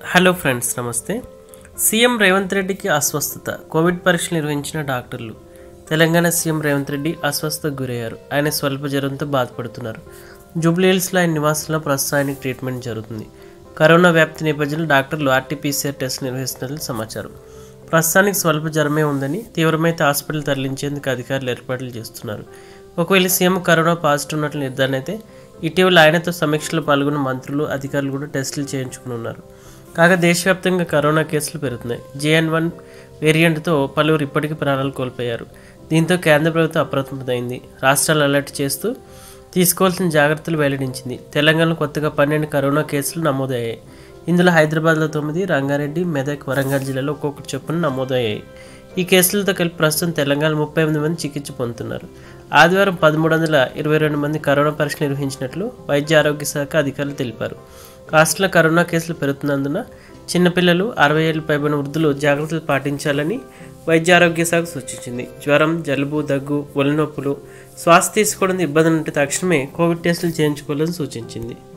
hello friends నమస్తే CM Revanth రెడ్డికి అస్వస్థత కోవిడ్ పరీక్షలు నిర్వహించిన డాక్టర్లు తెలంగాణ సీఎం రేవంత్ రెడ్డి అస్వస్థతకు గురయ్యారు ఆయన స్వల్ప జ్వరంతో బాధపడుతున్నారు జూబ్లీహిల్స్లో ఆయన నివాసంలో ప్రస్తుతం ఆయనకి ట్రీట్మెంట్ జరుగుతుంది కరోనా వ్యాప్తి నేపథ్యంలో డాక్టర్లు ఆర్టీపీసీఆర్ టెస్ట్ నిర్వహిస్తున్నట్లు సమాచారం ప్రస్తుతానికి స్వల్ప జ్వరమే ఉందని తీవ్రమైతే హాస్పిటల్ తరలించేందుకు అధికారులు ఏర్పాట్లు చేస్తున్నారు ఒకవేళ సీఎం కరోనా పాజిటివ్ ఉన్నట్లు నిర్ధారణ అయితే ఇటీవల ఆయనతో సమీక్షలో పాల్గొన్న మంత్రులు అధికారులు కూడా టెస్టులు చేయించుకుని ఉన్నారు కాగా దేశవ్యాప్తంగా కరోనా కేసులు పెరుగుతున్నాయి జేఎన్ వన్ వేరియంట్తో పలువురు ఇప్పటికీ ప్రాణాలు కోల్పోయారు దీంతో కేంద్ర ప్రభుత్వం అప్రమత్తమైంది రాష్ట్రాలు అలర్ట్ చేస్తూ తీసుకోవాల్సిన జాగ్రత్తలు వెల్లడించింది తెలంగాణలో కొత్తగా పన్నెండు కరోనా కేసులు నమోదయ్యాయి ఇందులో హైదరాబాద్లో తొమ్మిది రంగారెడ్డి మెదక్ వరంగల్ జిల్లాలో ఒక్కొక్కటి చొప్పున నమోదయ్యాయి ఈ కేసులతో కలిపి ప్రస్తుతం తెలంగాణ ముప్పై ఎనిమిది మంది చికిత్స పొందుతున్నారు ఆదివారం పదమూడు వందల ఇరవై రెండు మంది కరోనా పరీక్షలు నిర్వహించినట్లు వైద్య ఆరోగ్య శాఖ అధికారులు తెలిపారు రాష్ట్రంలో కరోనా కేసులు పెరుగుతున్నందున చిన్నపిల్లలు అరవై ఏళ్ళు పైబడిన వృద్ధులు జాగ్రత్తలు పాటించాలని వైద్య ఆరోగ్య శాఖ సూచించింది జ్వరం జలుబు దగ్గు ఒళ్ళనొప్పులు శ్వాస తీసుకోవడం ఇబ్బంది ఉంటే తక్షణమే కోవిడ్ టెస్టులు చేయించుకోవాలని సూచించింది